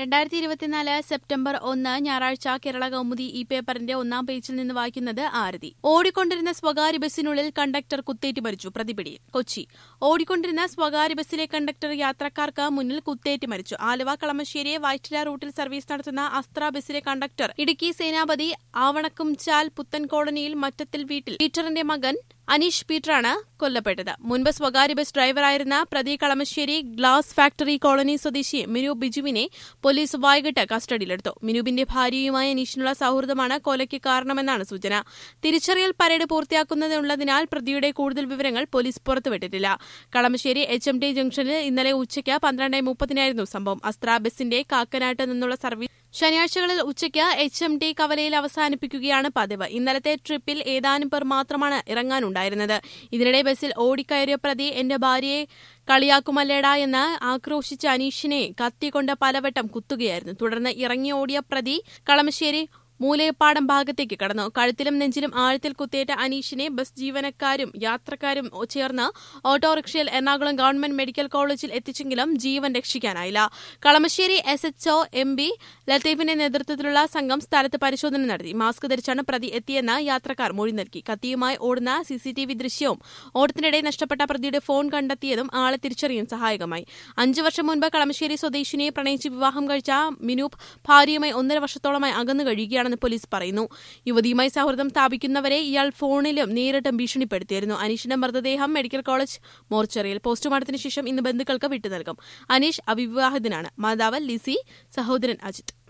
രണ്ടായിരത്തി ഇരുപത്തിനാല് സെപ്റ്റംബർ ഒന്ന് ഞായറാഴ്ച കേരള കൗമുദി ഈ പേപ്പറിന്റെ ഒന്നാം പേജിൽ നിന്ന് വായിക്കുന്നത് ആരതി ഓടിക്കൊണ്ടിരുന്ന സ്വകാര്യ ബസ്സിനുള്ളിൽ കണ്ടക്ടർ കുത്തേറ്റ് മരിച്ചു പ്രതിപിടി കൊച്ചി ഓടിക്കൊണ്ടിരുന്ന സ്വകാര്യ ബസ്സിലെ കണ്ടക്ടർ യാത്രക്കാർക്ക് മുന്നിൽ കുത്തേറ്റ് മരിച്ചു ആലുവ കളമശ്ശേരി വൈറ്റില റൂട്ടിൽ സർവീസ് നടത്തുന്ന അസ്ത്ര ബസ്സിലെ കണ്ടക്ടർ ഇടുക്കി സേനാപതി ആവണക്കുംചാൽ പുത്തൻ കോളനിയിൽ മറ്റത്തിൽ വീട്ടിൽ പീറ്ററിന്റെ മകൻ അനീഷ് പീറ്ററാണ് കൊല്ലപ്പെട്ടത് മുൻപ് സ്വകാര്യ ബസ് ഡ്രൈവറായിരുന്ന പ്രതി കളമശ്ശേരി ഗ്ലാസ് ഫാക്ടറി കോളനി സ്വദേശി മിനു ബിജുവിനെ പോലീസ് വൈകിട്ട് കസ്റ്റഡിയിലെടുത്തു മിനുവിന്റെ ഭാര്യയുമായി അനീഷിനുള്ള സൌഹൃദമാണ് കൊലയ്ക്ക് കാരണമെന്നാണ് സൂചന തിരിച്ചറിയൽ പരേഡ് പൂർത്തിയാക്കുന്നതിനുള്ളതിനാൽ പ്രതിയുടെ കൂടുതൽ വിവരങ്ങൾ പോലീസ് പുറത്തുവിട്ടിട്ടില്ല കളമശ്ശേരി എച്ച് എം ടി ജംഗ്ഷനിൽ ഇന്നലെ ഉച്ചയ്ക്ക് പന്ത്രണ്ട് മുപ്പതിനായിരുന്നു സംഭവം അസ്ത്ര ബസിന്റെ കാക്കനാട്ട് നിന്നുള്ള സർവീസ് ശനിയാഴ്ചകളിൽ ഉച്ചയ്ക്ക് എച്ച് എം ടി കവലയിൽ അവസാനിപ്പിക്കുകയാണ് പതിവ് ഇന്നലത്തെ ട്രിപ്പിൽ ഏതാനും പേർ മാത്രമാണ് ഇറങ്ങാനുണ്ടായിരുന്നത് ഇതിനിടെ ബസ്സിൽ ഓടിക്കയറിയ പ്രതി എന്റെ ഭാര്യയെ കളിയാക്കുമല്ലേടാ എന്ന് ആക്രോശിച്ച അനീഷിനെ കത്തിക്കൊണ്ട് പലവട്ടം കുത്തുകയായിരുന്നു തുടർന്ന് ഇറങ്ങി ഓടിയ പ്രതി കളമശ്ശേരി മൂലയപ്പാടം ഭാഗത്തേക്ക് കടന്നു കഴുത്തിലും നെഞ്ചിലും ആഴത്തിൽ കുത്തേറ്റ അനീഷിനെ ബസ് ജീവനക്കാരും യാത്രക്കാരും ചേർന്ന് ഓട്ടോറിക്ഷയിൽ എറണാകുളം ഗവൺമെന്റ് മെഡിക്കൽ കോളേജിൽ എത്തിച്ചെങ്കിലും ജീവൻ രക്ഷിക്കാനായില്ല Kalamassery S H O M B ലത്തീഫിന്റെ നേതൃത്വത്തിലുള്ള സംഘം സ്ഥലത്ത് പരിശോധന നടത്തി മാസ്ക് ധരിച്ചാണ് പ്രതി എത്തിയെന്ന് യാത്രക്കാർ മൊഴി നൽകി കത്തിയുമായി ഓടുന്ന സിസിടിവി ദൃശ്യവും ഓട്ടത്തിനിടെ നഷ്ടപ്പെട്ട പ്രതിയുടെ ഫോൺ കണ്ടെത്തിയതും ആളെ തിരിച്ചറിയാൻ സഹായകമായി അഞ്ചു വർഷം മുൻപ് കളമശ്ശേരി സ്വദേശിനിയെ പ്രണയിച്ച് വിവാഹം കഴിച്ച മിനൂപ് ഭാര്യയുമായി ഒന്നര വർഷത്തോളമായി അകന്നു കഴിയുകയാണെന്ന് പോലീസ് പറയുന്നു യുവതിയുമായി സൗഹൃദം സ്ഥാപിക്കുന്നവരെ ഇയാൾ ഫോണിലും നേരിട്ടും ഭീഷണിപ്പെടുത്തിയിരുന്നു അനീഷിന്റെ മൃതദേഹം മെഡിക്കൽ കോളേജ് മോർച്ചറിയിൽ പോസ്റ്റ്മോർട്ടത്തിന് ശേഷം ഇന്ന് ബന്ധുക്കൾക്ക് വിട്ടു നൽകും അനീഷ് അവിവാഹിതനാണ് മാതാവ് ലിസി സഹോദരൻ അജിത്